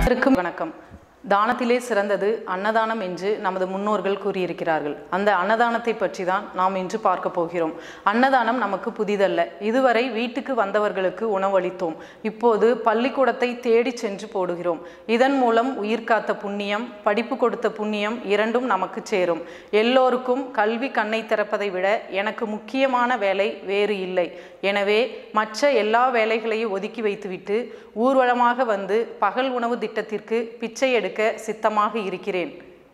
அனைவருக்கும் வணக்கம் தானத்திலே சிறந்தது அன்னதானம் என்று நமது முன்னோர்கள் கூறியிருக்கிறார்கள் அந்த அன்னதானத்தை பற்றி தான் நாம் இன்று பார்க்க போகிறோம் அன்னதானம் நமக்கு புதிதல்ல இதுவரை வீட்டுக்கு வந்தவர்களுக்கு உணவளித்தோம் இப்போது பள்ளிக்கூடத்தை தேடி சென்று போடுகிறோம் இதன் மூலம் உயிர் காத்த புண்ணியம் படிப்பு கொடுத்த புண்ணியம் இரண்டும் நமக்கு சேரும் எல்லோருக்கும் கல்வி கண்ணை திறப்பதை விட எனக்கு முக்கியமான வேலை வேறு இல்லை எனவே மற்ற எல்லா வேலைகளையும் ஒதுக்கி வைத்துவிட்டு ஊர்வலமாக வந்து பகல் உணவு திட்டத்திற்கு பிச்சை எடுக்க சித்தமாக இருக்கிறேன்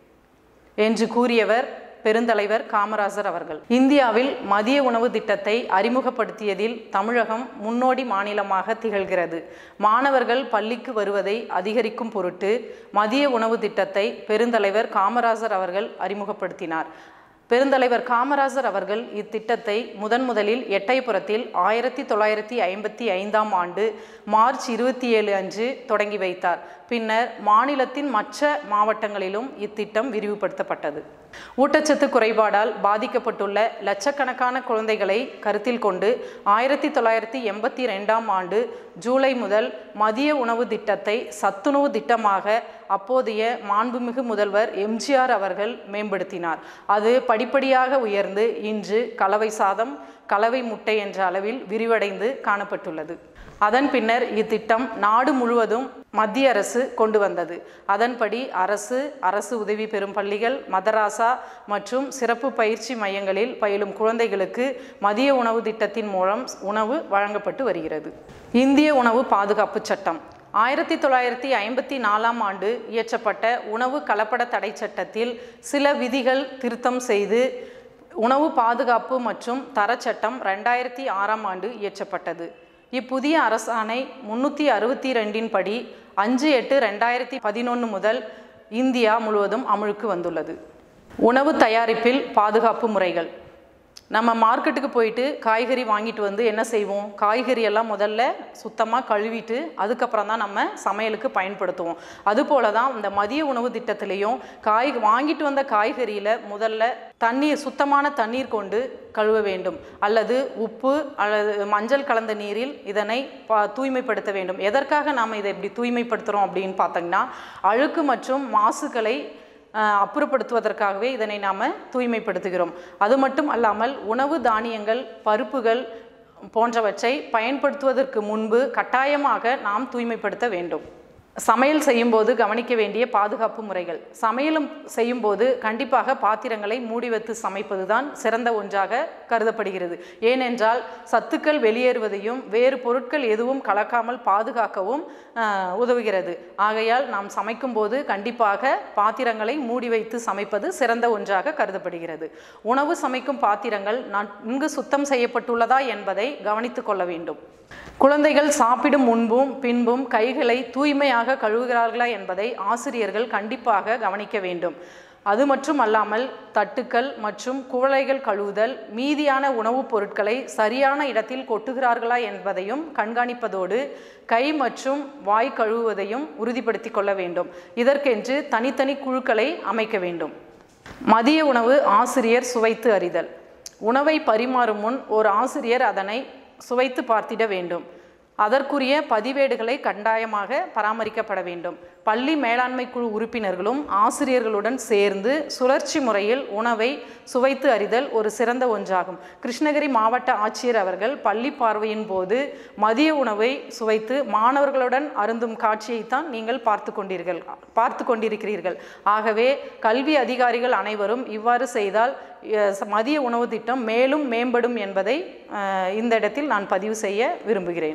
என்று கூறியவர் பெருந்தலைவர் காமராஜர் அவர்கள் இந்தியாவில் மதிய உணவு திட்டத்தை அறிமுகப்படுத்தியதில் தமிழகம் முன்னோடி மாநிலமாக திகழ்கிறது மாணவர்கள் பள்ளிக்கு வருவதை அதிகரிக்கும் பொருட்டு மதிய உணவு திட்டத்தை பெருந்தலைவர் காமராஜர் அவர்கள் அறிமுகப்படுத்தினார் பெருந்தலைவர் காமராஜர் அவர்கள் இத்திட்டத்தை முதன் முதலில் எட்டயபுரத்தில் ஆயிரத்தி தொள்ளாயிரத்தி ஐம்பத்தி ஐந்தாம் ஆண்டு மார்ச் இருபத்தி ஏழு அன்று தொடங்கி வைத்தார் பின்னர் மாநிலத்தின் மற்ற மாவட்டங்களிலும் இத்திட்டம் விரிவுபடுத்தப்பட்டது ஊட்டச்சத்து குறைபாடால் பாதிக்கப்பட்டுள்ள லட்சக்கணக்கான குழந்தைகளை கருத்தில் கொண்டு ஆயிரத்தி தொள்ளாயிரத்தி எண்பத்தி ரெண்டாம் ஆண்டு ஜூலை முதல் மதிய உணவு திட்டத்தை சத்துணவு திட்டமாக அப்போதைய மாண்புமிகு முதல்வர் எம்ஜிஆர் அவர்கள் மேம்படுத்தினார் அது படிப்படியாக உயர்ந்து இன்று கலவை சாதம் கலவை முட்டை என்ற அளவில் விரிவடைந்து காணப்பட்டுள்ளது அதன் பின்னர் இத்திட்டம் நாடு முழுவதும் மத்திய அரசு கொண்டு வந்தது அதன்படி அரசு அரசு உதவி பெறும் பள்ளிகள் மதராசா மற்றும் சிறப்பு பயிற்சி மையங்களில் பயிலும் குழந்தைகளுக்கு மதிய உணவு திட்டத்தின் மூலம் உணவு வழங்கப்பட்டு வருகிறது இந்திய உணவு பாதுகாப்பு சட்டம் ஆயிரத்தி தொள்ளாயிரத்தி ஐம்பத்தி நாலாம் ஆண்டு இயற்றப்பட்ட உணவு கலப்பட தடை சட்டத்தில் சில விதிகள் திருத்தம் செய்து உணவு பாதுகாப்பு மற்றும் தரச்சட்டம் ரெண்டாயிரத்தி ஆறாம் ஆண்டு இயற்றப்பட்டது இப்புதிய அரசாணை முன்னூற்றி அறுபத்தி ரெண்டின் படி அஞ்சு எட்டு ரெண்டாயிரத்தி பதினொன்று முதல் இந்தியா முழுவதும் அமுலுக்கு வந்துள்ளது உணவு தயாரிப்பில் பாதுகாப்பு முறைகள் நம்ம மார்க்கெட்டுக்கு போயிட்டு காய்கறி வாங்கிட்டு வந்து என்ன செய்வோம் காய்கறி எல்லாம் முதல்ல சுத்தமாக கழுவிட்டு அதுக்கப்புறம் தான் நம்ம சமையலுக்கு பயன்படுத்துவோம் அதுபோல தான் இந்த மதிய உணவு திட்டத்திலையும் காய் வாங்கிட்டு வந்த காய்கறியில் முதல்ல தண்ணீர் சுத்தமான தண்ணீர் கொண்டு கழுவ வேண்டும் அல்லது உப்பு அல்லது மஞ்சள் கலந்த நீரில் இதனை பா தூய்மைப்படுத்த வேண்டும் எதற்காக நாம் இதை இப்படி தூய்மைப்படுத்துகிறோம் அப்படின்னு பார்த்தோங்கன்னா அழுக்கு மற்றும் மாசுகளை அப்புறப்படுத்துவதற்காகவே இதனை நாம் தூய்மைப்படுத்துகிறோம் அது மட்டும் அல்லாமல் உணவு தானியங்கள் பருப்புகள் போன்றவற்றை பயன்படுத்துவதற்கு முன்பு கட்டாயமாக நாம் தூய்மைப்படுத்த வேண்டும் சமையல் செய்யும்போது கவனிக்க வேண்டிய பாதுகாப்பு முறைகள் சமையலும் செய்யும்போது கண்டிப்பாக பாத்திரங்களை மூடி வைத்து சமைப்பது தான் சிறந்த ஒன்றாக கருதப்படுகிறது ஏனென்றால் சத்துக்கள் வெளியேறுவதையும் வேறு பொருட்கள் எதுவும் கலக்காமல் பாதுகாக்கவும் உதவுகிறது ஆகையால் நாம் சமைக்கும்போது கண்டிப்பாக பாத்திரங்களை மூடி வைத்து சமைப்பது சிறந்த ஒன்றாக கருதப்படுகிறது உணவு சமைக்கும் பாத்திரங்கள் நன்கு சுத்தம் செய்யப்பட்டுள்ளதா என்பதை கவனித்து கொள்ள வேண்டும் குழந்தைகள் சாப்பிடும் முன்பும் பின்பும் கைகளை தூய்மையாக கழுவுகிறார்களா என்பதை ஆசிரியர்கள் கண்டிப்பாக கவனிக்க வேண்டும் அது மட்டும் அல்லாமல் தட்டுக்கள் மற்றும் குவளைகள் கழுவுதல் மீதியான உணவுப் பொருட்களை சரியான இடத்தில் கொட்டுகிறார்களா என்பதையும் கண்காணிப்பதோடு கை மற்றும் வாய் கழுவுவதையும் உறுதிப்படுத்தி கொள்ள வேண்டும் இதற்கென்று தனித்தனி குழுக்களை அமைக்க வேண்டும் மதிய உணவு ஆசிரியர் சுவைத்து அறிதல் உணவை பரிமாறும் முன் ஒரு ஆசிரியர் அதனை சுவைத்து பார்த்திட வேண்டும் அதற்குரிய பதிவேடுகளை கட்டாயமாக பராமரிக்கப்பட வேண்டும் பள்ளி மேலாண்மை குழு உறுப்பினர்களும் ஆசிரியர்களுடன் சேர்ந்து சுழற்சி முறையில் உணவை சுவைத்து அறிதல் ஒரு சிறந்த ஒன்றாகும் கிருஷ்ணகிரி மாவட்ட ஆட்சியர் அவர்கள் பள்ளி பார்வையின் போது மதிய உணவை சுவைத்து மாணவர்களுடன் அருந்தும் காட்சியைத்தான் நீங்கள் பார்த்து கொண்டீர்கள் பார்த்து கொண்டிருக்கிறீர்கள் ஆகவே கல்வி அதிகாரிகள் அனைவரும் இவ்வாறு செய்தால் மதிய உணவு திட்டம் மேலும் மேம்படும் என்பதை இந்த இடத்தில் நான் பதிவு செய்ய விரும்புகிறேன்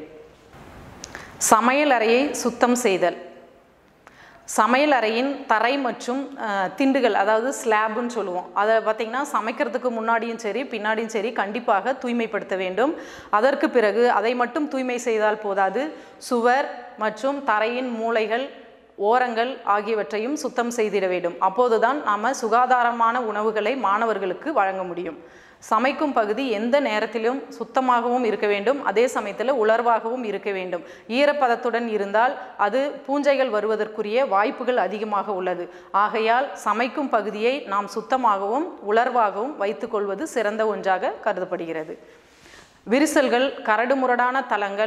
சமையல் அறையை சுத்தம் செய்தல் சமையல் அறையின் தரை மற்றும் திண்டுகள் அதாவது ஸ்லாப்னு சொல்லுவோம் அதை பார்த்திங்கன்னா சமைக்கிறதுக்கு முன்னாடியும் சரி பின்னாடியும் சரி கண்டிப்பாக தூய்மைப்படுத்த வேண்டும் அதற்கு பிறகு அதை மட்டும் தூய்மை செய்தால் போதாது சுவர் மற்றும் தரையின் மூளைகள் ஓரங்கள் ஆகியவற்றையும் சுத்தம் செய்திட வேண்டும் அப்போதுதான் நாம் சுகாதாரமான உணவுகளை மாணவர்களுக்கு வழங்க முடியும் சமைக்கும் பகுதி எந்த நேரத்திலும் சுத்தமாகவும் இருக்க வேண்டும் அதே சமயத்தில் உலர்வாகவும் இருக்க வேண்டும் ஈரப்பதத்துடன் இருந்தால் அது பூஞ்சைகள் வருவதற்குரிய வாய்ப்புகள் அதிகமாக உள்ளது ஆகையால் சமைக்கும் பகுதியை நாம் சுத்தமாகவும் உலர்வாகவும் வைத்துக்கொள்வது சிறந்த ஒன்றாக கருதப்படுகிறது விரிசல்கள் கரடுமுரடான தளங்கள்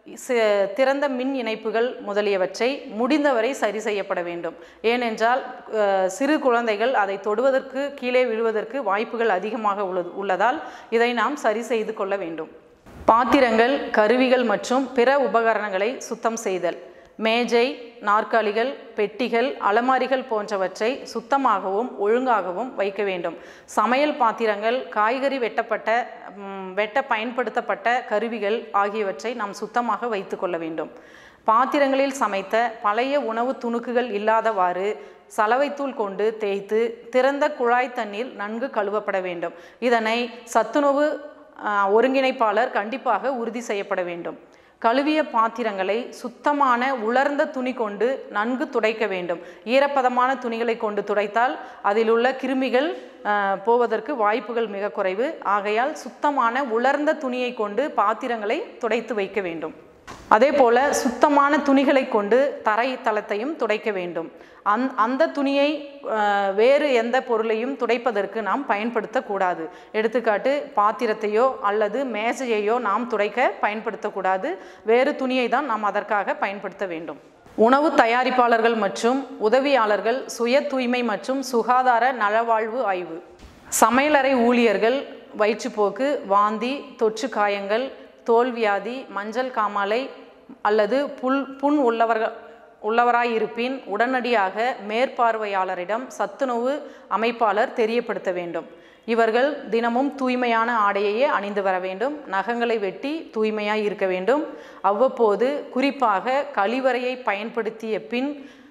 சி- திறந்த மின் இணைப்புகள் முதலியவற்றை முடிந்தவரை சரி செய்யப்பட வேண்டும் ஏனென்றால் அஹ், சிறு குழந்தைகள் அதை தொடுவதற்கு கீழே விழுவதற்கு வாய்ப்புகள் அதிகமாக உள்ளது உள்ளதால் இதை நாம் சரி செய்து கொள்ள வேண்டும் பாத்திரங்கள் கருவிகள் மற்றும் பிற உபகரணங்களை சுத்தம் செய்தல் மேஜை நாற்காலிகள் பெட்டிகள் அலமாரிகள் போன்றவற்றை சுத்தமாகவும் ஒழுங்காகவும் வைக்க வேண்டும் சமையல் பாத்திரங்கள் காய்கறி வெட்டப்பட்ட ம், வெட்ட பயன்படுத்தப்பட்ட கருவிகள் ஆகியவற்றை நாம் சுத்தமாக வைத்து கொள்ள வேண்டும் பாத்திரங்களில் சமைத்த பழைய உணவு துணுக்குகள் இல்லாதவாறு சலவைத்தூள் கொண்டு தேய்த்து திறந்த குழாய் தண்ணீர் நன்கு கழுவப்பட வேண்டும் இதனை சத்துணவு ஆஹ், ஒருங்கிணைப்பாளர் கண்டிப்பாக உறுதி செய்யப்பட வேண்டும் கழுவிய பாத்திரங்களை சுத்தமான உலர்ந்த துணி கொண்டு நன்கு துடைக்க வேண்டும் ஈரப்பதமான துணிகளை கொண்டு துடைத்தால் அதில் உள்ள கிருமிகள் ஆஹ், போவதற்கு வாய்ப்புகள் மிக குறைவு ஆகையால் சுத்தமான உலர்ந்த துணியை கொண்டு பாத்திரங்களை துடைத்து வைக்க வேண்டும் அதே போல சுத்தமான துணிகளை கொண்டு தரை தளத்தையும் துடைக்க வேண்டும் அந் அந்த துணியை அஹ், வேறு எந்த பொருளையும் துடைப்பதற்கு நாம் பயன்படுத்தக்கூடாது எடுத்துக்காட்டு பாத்திரத்தையோ அல்லது மேசையையோ நாம் துடைக்க பயன்படுத்தக்கூடாது வேறு துணியை தான் நாம் அதற்காக பயன்படுத்த வேண்டும் உணவு தயாரிப்பாளர்கள் மற்றும் உதவியாளர்கள் சுய தூய்மை மற்றும் சுகாதார நலவாழ்வு ஆய்வு சமையலறை ஊழியர்கள் வயிற்றுப்போக்கு வாந்தி தொற்று காயங்கள் தோல்வியாதி மஞ்சள் காமாலை அல்லது புல் புண் உள்ளவர்கள் உள்ளவராயிருப்பின் உடனடியாக மேற்பார்வையாளரிடம் சத்துணவு அமைப்பாளர் தெரியப்படுத்த வேண்டும் இவர்கள் தினமும் தூய்மையான ஆடையையே அணிந்து வர வேண்டும் நகங்களை வெட்டி தூய்மையாய் இருக்க வேண்டும் அவ்வப்போது குறிப்பாக கழிவறையை பயன்படுத்திய பின்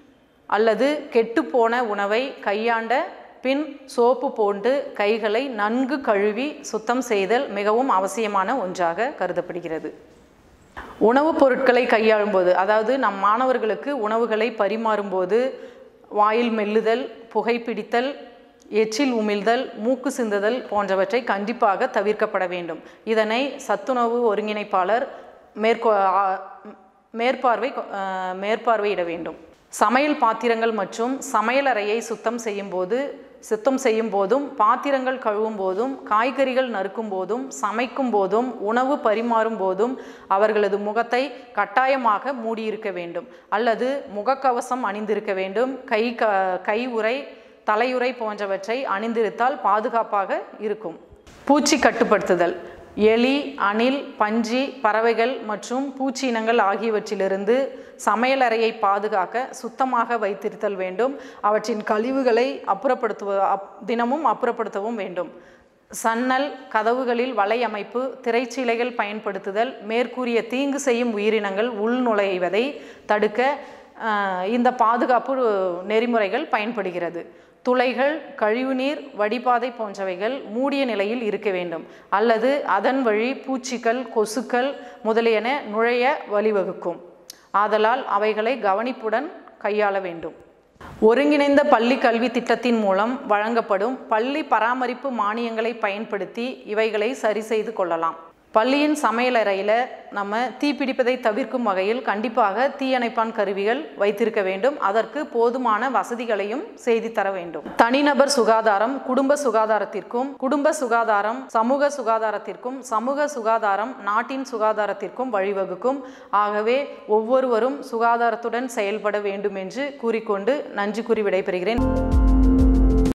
அல்லது கெட்டுப்போன உணவை கையாண்ட பின் சோப்பு போட்டு கைகளை நன்கு கழுவி சுத்தம் செய்தல் மிகவும் அவசியமான ஒன்றாக கருதப்படுகிறது உணவுப் பொருட்களை கையாளும்போது அதாவது நம் மாணவர்களுக்கு உணவுகளை பரிமாறும்போது வாயில் மெல்லுதல் புகைப்பிடித்தல் எச்சில் உமிழ்தல் மூக்கு சிந்துதல் போன்றவற்றை கண்டிப்பாக தவிர்க்கப்பட வேண்டும் இதனை சத்துணவு ஒருங்கிணைப்பாளர் மேற்கொ ஆ- மேற்பார்வை கொ- ஆ, மேற்பார்வையிட வேண்டும் சமையல் பாத்திரங்கள் மற்றும் சமையலறையை சுத்தம் செய்யும் போது சுத்தம் செய்யும் போதும் பாத்திரங்கள் கழுவும் போதும் காய்கறிகள் நறுக்கும் போதும் சமைக்கும் போதும் உணவு பரிமாறும் போதும் அவர்களது முகத்தை கட்டாயமாக மூடியிருக்க வேண்டும் அல்லது முகக்கவசம் அணிந்திருக்க வேண்டும் கை க கை உறை தலையுறை போன்றவற்றை அணிந்திருத்தால் பாதுகாப்பாக இருக்கும் பூச்சி கட்டுப்படுத்துதல் எலி அணில் பன்றி பறவைகள் மற்றும் பூச்சி இனங்கள் ஆகியவற்றிலிருந்து சமையலறையை பாதுகாக்க சுத்தமாக வைத்திருத்தல் வேண்டும் அவற்றின் கழிவுகளை அப்புறப்படுத்துவ அப் தினமும் அப்புறப்படுத்தவும் வேண்டும் சன்னல் கதவுகளில் வலை அமைப்பு திரைச்சீலைகள் பயன்படுத்துதல் மேற்கூறிய தீங்கு செய்யும் உயிரினங்கள் உள்நுழைவதை தடுக்க ஆஹ், இந்த பாதுகாப்பு நெறிமுறைகள் பயன்படுகிறது துளைகள் கழிவுநீர் வடிபாதை போன்றவைகள் மூடிய நிலையில் இருக்க வேண்டும் அல்லது அதன் வழி பூச்சிகள் கொசுக்கள் முதலியன நுழைய வழிவகுக்கும் ஆதலால் அவைகளை கவனிப்புடன் கையாள வேண்டும் ஒருங்கிணைந்த பள்ளி கல்வி திட்டத்தின் மூலம் வழங்கப்படும் பள்ளி பராமரிப்பு மானியங்களை பயன்படுத்தி இவைகளை சரி செய்து கொள்ளலாம் பள்ளியின் சமையலறையில் நம்ம தீப்பிடிப்பதை தவிர்க்கும் வகையில் கண்டிப்பாக தீயணைப்பான் கருவிகள் வைத்திருக்க வேண்டும் அதற்கு போதுமான வசதிகளையும் செய்து தர வேண்டும் தனிநபர் சுகாதாரம் குடும்ப சுகாதாரத்திற்கும் குடும்ப சுகாதாரம் சமூக சுகாதாரத்திற்கும் சமூக சுகாதாரம் நாட்டின் சுகாதாரத்திற்கும் வழிவகுக்கும் ஆகவே ஒவ்வொருவரும் சுகாதாரத்துடன் செயல்பட வேண்டும் என்று கூறிக்கொண்டு நன்றி கூறி விடைபெறுகிறேன்